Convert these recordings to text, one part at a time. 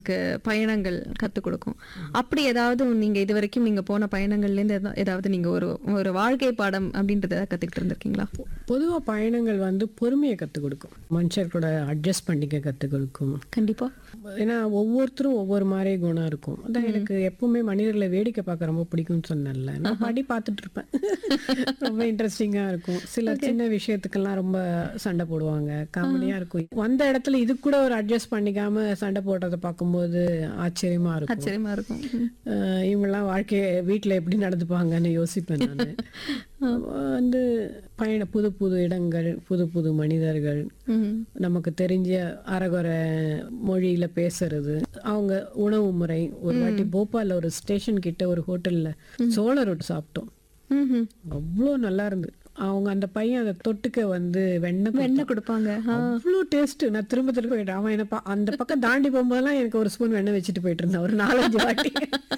க்கு பயணங்கள் கற்றுக் கொடுக்கும் அப்படி ஏதாவது நீங்க இது வரைக்கும் நீங்க போன பயணங்கள்லேருந்து எதா- ஏதாவது நீங்க ஒரு ஒரு வாழ்க்கை பாடம் அப்படின்றத கத்துக்கிட்டு இருந்திருக்கீங்களா பொதுவா பயணங்கள் வந்து பொறுமையை கற்றுக் கொடுக்கும் மனுஷர்களோட அட்ஜஸ்ட் பண்ணிக்க கற்றுக் கொடுக்கும் கண்டிப்பா ஏன்னா ஒவ்வொருத்தரும் ஒவ்வொரு மாதிரி குணம் இருக்கும் அதான் எனக்கு எப்பவுமே மனிதர்களை வேடிக்கை பார்க்க ரொம்ப பிடிக்கும்னு சொன்னேன்ல நான் படி பார்த்துட்டு இருப்பேன் ரொம்ப இன்ட்ரெஸ்டிங்கா இருக்கும் சில சின்ன விஷயத்துக்கெல்லாம் ரொம்ப சண்டை போடுவாங்க காமெடியா இருக்கும் வந்த இடத்துல இது கூட ஒரு அட்ஜஸ்ட் பண்ணிக்காம சண்டை போடுறத பார்க்கும்போது ஆச்சரியமா இருக்கும் ஆச்சரியமா இருக்கும் ம். அஹ் இவங்கெல்லாம் வாழ்க்கைய வீட்டில் எப்படி நடந்துப்பாங்கன்னு யோசிப்பேன் நான் வந்து பயண புது புது இடங்கள் புது புது மனிதர்கள் ம். நமக்கு தெரிஞ்ச அறகுறை மொழியில பேசுறது அவங்க உணவு முறை ஒரு வாட்டி போபால்ல ஒரு ஸ்டேஷன் கிட்ட ஒரு ஹோட்டல்ல சோள ரொட்டி சாப்பிட்டோம் ம்ஹும். அவ்வளோ நல்லா இருந்து அவங்க அந்த பையன் அதை தொட்டுக்க வந்து வெண்ணெய் வெண்ணெய் கொடுப்பாங்க ஆ. அவ்வளோ டேஸ்ட் நான் திரும்ப திரும்ப கேட்டேன் அவன் என்ன பா- அந்த பக்கம் தாண்டி போகும்போதெல்லாம் எனக்கு ஒரு ஸ்பூன் வெண்ணெய் வச்சுட்டு போயிட்டு இருந்தான் ஒரு நாலஞ்சு வாட்டி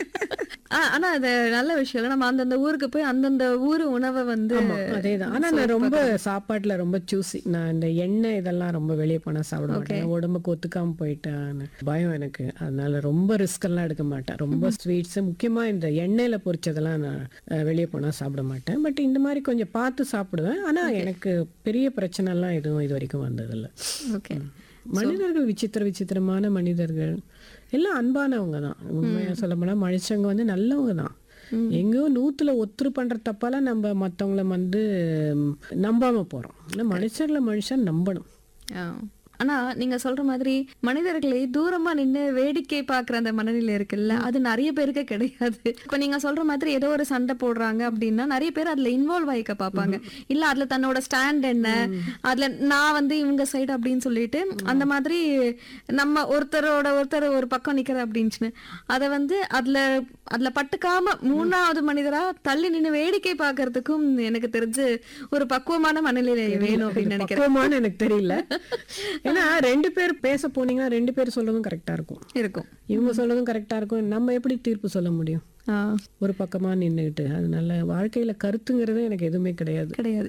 ஆ, ஆனா அது நல்ல விஷயம் இல்ல நம்ம அந்தந்த ஊருக்கு போய் அந்தந்த ஊரு உணவை வந்து ஆமா, அதேதான் ஆனா நான் ரொம்ப சாப்பாட்டுல ரொம்ப சூசி நான் இந்த எண்ணெய் இதெல்லாம் ரொம்ப வெளியே போனா சாப்பிட மாட்டேன் உடம்புக்கு ஒத்துக்காம போயிட்டேன் பயம் எனக்கு அதனால ரொம்ப ரிஸ்க் எல்லாம் எடுக்க மாட்டேன் ரொம்ப ஸ்வீட்ஸ் முக்கியமா இந்த எண்ணெயில பொரிச்சதெல்லாம் நான் அஹ், வெளியே போனா சாப்பிட மாட்டேன் பட் இந்த மாதிரி கொஞ்சம் பார்த்து சாப்பிடுவேன் ஆனா எனக்கு பெரிய பிரச்சனை எல்லாம் எதுவும் இது வரைக்கும் வந்ததில்லை ஓகே மனிதர்கள் விசித்திர விசித்திரமான மனிதர்கள் எல்லாம் அன்பானவங்க தான் உண்மையா சொல்ல போனா மனுஷங்க வந்து நல்லவங்க தான் எங்கேயோ நூத்துல ஒத்துரு பண்ற தப்பால நம்ம மத்தவங்கள வந்து ம், நம்பாம போறோம் ஆனா மனுஷர்களை மனுஷன் நம்பணும் ஆ. ஆனா நீங்க சொல்ற மாதிரி மனிதர்களை தூரமா நின்னு வேடிக்கை பாக்குற அந்த மனநிலை இருக்குல்ல அது நிறைய பேருக்கு கிடையாது இப்ப நீங்க சொல்ற மாதிரி ஏதோ ஒரு சண்டை போடுறாங்க அப்படின்னா நிறைய பேர் அதுல இன்வால்வ் ஆயிக்க பாப்பாங்க இல்ல அதுல தன்னோட ஸ்டாண்ட் என்ன அதுல நான் வந்து இவங்க சைடு அப்படின்னு சொல்லிட்டு அந்த மாதிரி நம்ம ஒருத்தரோட ஒருத்தர் ஒரு பக்கம் நிக்கிற அப்படின்னுச்சுன்னு அதை வந்து அதுல அதுல பட்டுக்காம மூணாவது மனிதரா தள்ளி நின்னு வேடிக்கை பாக்குறதுக்கும் எனக்கு தெரிஞ்சு ஒரு பக்குவமான மனநிலை வேணும் அப்படின்னு நினைக்கிறேன் பக்குவமான்னு எனக்கு தெரியல ஏன்னா ரெண்டு பேர் பேச போனீங்கன்னா ரெண்டு பேர் சொல்றதும் கரெக்டா இருக்கும் இருக்கும் இவங்க சொல்றதும் கரெக்டா இருக்கும் நம்ம எப்படி தீர்ப்பு சொல்ல முடியும் ஆ, ஒரு பக்கமா நின்னுகிட்டு அதனால வாழ்க்கையில கருத்துங்கிறது எனக்கு எதுவுமே கிடையாது கிடையாது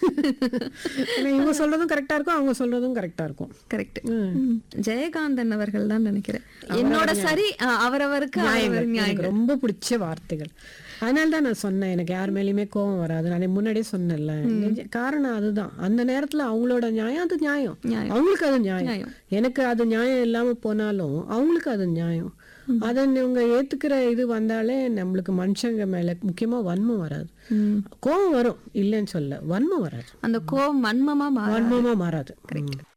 ஏன்னா இவங்க சொல்றதும் கரெக்டா இருக்கும் அவங்க சொல்றதும் கரெக்டா இருக்கும் கரெக்ட் ஜெயகாந்தன் அவர்கள் தான் நினைக்கிறேன் என்னோட சரி ஆ, அவரவருக்கு அவர் நியாயம் எனக்கு ரொம்ப பிடிச்ச வார்த்தைகள் அதனால தான் நான் சொன்னேன் எனக்கு யார் மேலேயுமே கோபம் வராது நான் முன்னாடியே சொன்னேன்ல நிஜ- காரணம் அதுதான் அந்த நேரத்துல அவங்களோட நியாயம் அது நியாயம் நியாயம். அவங்களுக்கு அது நியாயம் நியாயம். எனக்கு அது நியாயம் இல்லாம போனாலும் அவங்களுக்கு அது நியாயம் அதை இவங்க ஏத்துக்கிற இது வந்தாலே நம்மளுக்கு மனுஷங்க மேல முக்கியமா வன்மம் வராது ம். கோபம் வரும் இல்லைன்னு சொல்ல வன்மம் வராது அந்த கோவம் மன்மமா மாற வன்மமா மாறாது